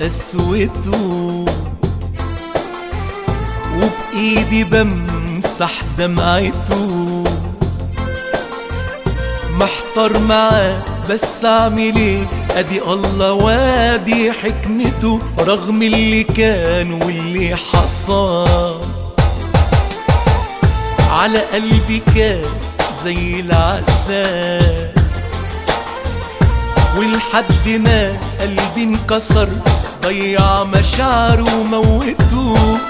بقسوته وبإيدي بمسح دمعته محتار معاه بس اعمل ايه ادي الله وادي حكمته رغم اللي كان واللي حصل على قلبي كان زي العسل ولحد ما قلبي انكسر ضيع مشاعره وموته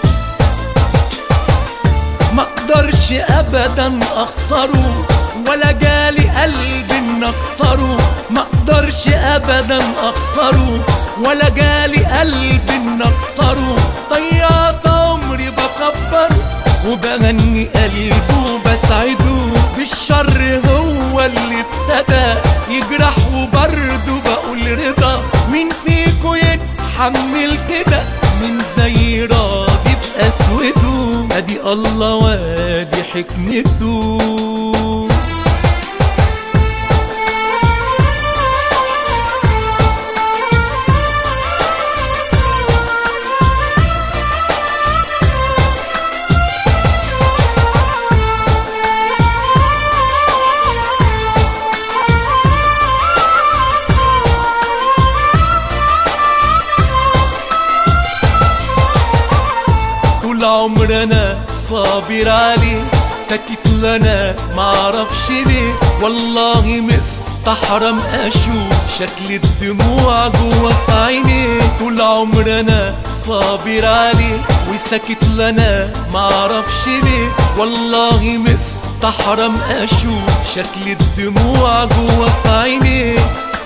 ما اقدرش ابدا اخسره ولا جالي قلب ان اكسره ما اقدرش ابدا اخسره ولا جالي قلب ان اكسره ضيعت عمري بكبر وبغني قلبه بسعده بالشر هو اللي ابتدى يجرح وبرضه بقول رضا مين فيكو يتحمل كده من زي راضي بقسوته ادي الله وادي حكمته طول عمرنا صابر عليه سكت لنا معرفش ليه والله مستحرم اشوف شكل الدموع جوا في عينيه طول عمرنا صابر عليه وسكت لنا معرفش ليه والله مستحرم اشوف شكل الدموع جوا في عينيه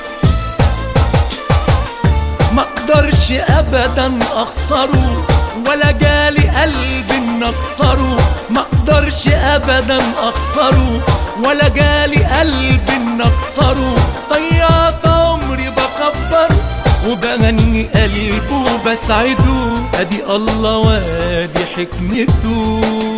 ما اقدرش ابدا اخسره ولا جالي قلب ان اكسره ما اقدرش ابدا اخسره ولا جالي قلب ان اكسره ضيعت عمري بكبر وبغني قلبه بسعده ادي الله وادي حكمته